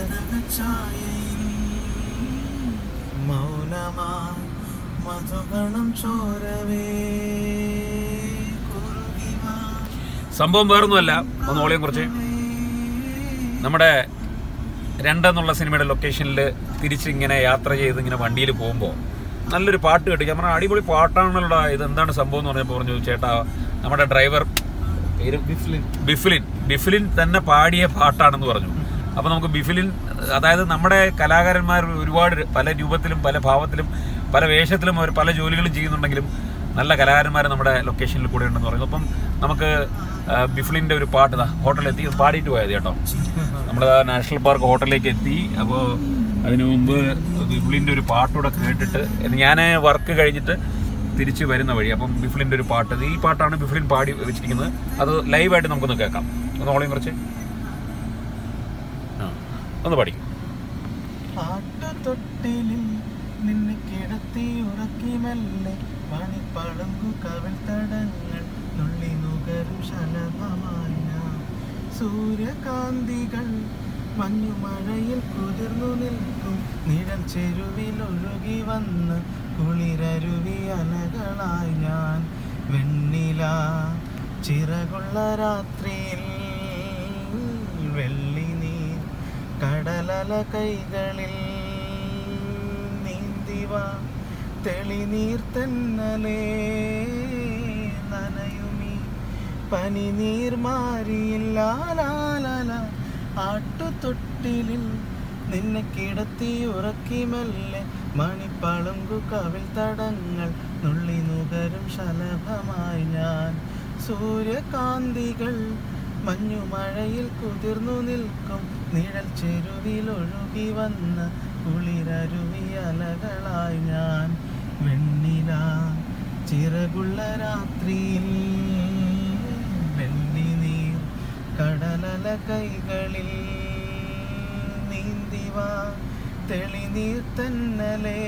മരതകച്ചായയിൽ മൗനമാ മധുഗണം ചോരവേ കുറുകിവാ സംഭവം വേറൊന്നുമല്ല ഒന്ന് ഓളിയും കുറച്ച് നമ്മുടെ രണ്ടെന്നുള്ള സിനിമയുടെ ലൊക്കേഷനിൽ തിരിച്ചിങ്ങനെ യാത്ര ചെയ്ത് ഇങ്ങനെ വണ്ടിയിൽ പോകുമ്പോൾ നല്ലൊരു പാട്ട് കേട്ടു ഞാൻ പറഞ്ഞ അടിപൊളി പാട്ടാണല്ലോ ഇത് എന്താണ് സംഭവം എന്ന് പറഞ്ഞപ്പോൾ പറഞ്ഞു ചേട്ടാ നമ്മുടെ ഡ്രൈവർ പേര് ബിഫ്ലിൻ ബിഫിലിൻ ബിഫിലിൻ തന്നെ പാടിയ പാട്ടാണെന്ന് പറഞ്ഞു അപ്പോൾ നമുക്ക് ബിഫിലിൻ അതായത് നമ്മുടെ കലാകാരന്മാർ ഒരുപാട് പല രൂപത്തിലും പല ഭാവത്തിലും പല വേഷത്തിലും അവർ പല ജോലികളും ചെയ്യുന്നുണ്ടെങ്കിലും നല്ല കലാകാരന്മാർ നമ്മുടെ ലൊക്കേഷനിൽ കൂടെ ഉണ്ടെന്ന് പറയുന്നു അപ്പം നമുക്ക് ആ, ബിഫിലിൻ്റെ ഒരു പാട്ട് ഇതാ ഹോട്ടലിൽ എത്തി പാടിയിട്ട് പോയത് കേട്ടോ നമ്മുടെ നാഷണൽ പാർക്ക് ഹോട്ടലിലേക്ക് എത്തി അപ്പോൾ അതിനു മുമ്പ് ബിഫിലിൻ്റെ ഒരു പാട്ടൂടെ കേട്ടിട്ട് ഞാൻ വർക്ക് കഴിഞ്ഞിട്ട് തിരിച്ചു വരുന്ന വഴി അപ്പം ബിഫിലിൻ്റെ ഒരു പാട്ട് ഈ പാട്ടാണ് ബിഫിലിൻ പാടി വെച്ചിരിക്കുന്നത് അത് ലൈവായിട്ട് നമുക്കൊന്ന് കേൾക്കാം ഒന്ന് ഓളയും കുറച്ച് ആ ഒന്ന് പാടിക്കും ആട്ടുതൊട്ടിലിൽ നിന്നെ കിടത്തി ഉറക്കി മെല്ലെ മണിപ്പളുങ്കു കവിൾ തടങ്ങൾ നുള്ളി നുകരും ശലഭമായ സൂര്യകാന്തികൾ മഞ്ഞുമഴയിൽ കുതിർന്നു നിൽക്കും നിഴൽ ചെരുവിൽ ഒഴുകി വന്ന് കുളിരരുവി അലകളായി ഞാൻ വെണ്ണില ചിറകുള്ള രാത്രിയിൽ വെള്ളി നീ കടലല കൈകളിൽ നീന്തിവ തെളിനീർ തെന്നലേ നനയുമീ പനിനീർ മാറിയില്ലാലാല ആട്ടുതൊട്ടിലിൽ നിന്നെ കിടത്തി ഉറക്കി മെല്ലെ മണിപ്പളുങ്കു കവിൽ തടങ്ങൾ നുള്ളി നുകരും ശലഭമായി ഞാൻ സൂര്യകാന്തികൾ മഞ്ഞുമഴയിൽ കുതിർന്നു നിൽക്കും നിഴൽ ചെരുവിൽ ഒഴുകി വന്ന് കുളിരരുവി അലകളായി ഞാൻ വെണ്ണില ചിറകുള്ള രാത്രിയിൽ വെള്ളി നീർ കടലല കൈകളിൽ നീന്തിവാ തെളിനീർ തന്നലേ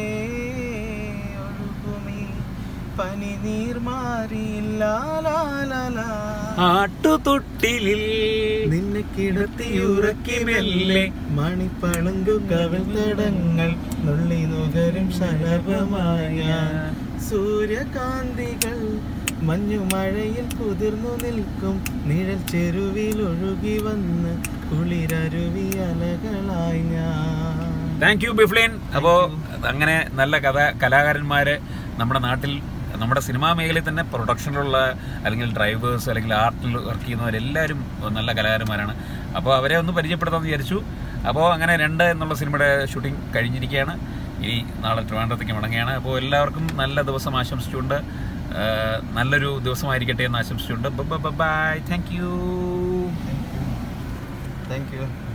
ഒഴുകുമീ പനിനീർ മാറിയില്ലാലാല ആട്ടുതൊട്ടിലിൽ നിന്നെ കിടത്തി ഉറക്കി മെല്ലെ മണിപ്പളുങ്കു കവിൾ തടങ്ങൾ നുള്ളി നുകരും ശലഭമായ സൂര്യകാന്തികൾ മഞ്ഞുമഴയിൽ കുതിർന്നു നിൽക്കും നിഴൽ ചെരുവിൽ ഒഴുകി വന്ന് കുളിരരുവി അലകളായി ഞാൻ താങ്ക് യു ബിഫ്ലിൻ അപ്പോൾ അങ്ങനെ നല്ല കഥ കലാകാരന്മാരെ നമ്മുടെ നാട്ടിൽ നമ്മുടെ സിനിമാ മേഖലയിൽ തന്നെ പ്രൊഡക്ഷനിലുള്ള അല്ലെങ്കിൽ ഡ്രൈവേഴ്സ് അല്ലെങ്കിൽ ആർട്ടിൽ വർക്ക് ചെയ്യുന്നവരെല്ലാവരും നല്ല കലാകാരന്മാരാണ് അപ്പോൾ അവരെ ഒന്ന് പരിചയപ്പെടുത്താമെന്ന് വിചാരിച്ചു അപ്പോൾ അങ്ങനെ രണ്ട് എന്നുള്ള സിനിമയുടെ ഷൂട്ടിംഗ് കഴിഞ്ഞിരിക്കുകയാണ് ഇനി നാളെ ട്രിവാൻഡ്രത്തേക്ക് മടങ്ങുകയാണ് അപ്പോൾ എല്ലാവർക്കും നല്ല ദിവസം ആശംസിച്ചുകൊണ്ട് ആ, നല്ലൊരു ദിവസമായിരിക്കട്ടെ എന്ന് ആശംസിച്ചുകൊണ്ട് bye thank you thank U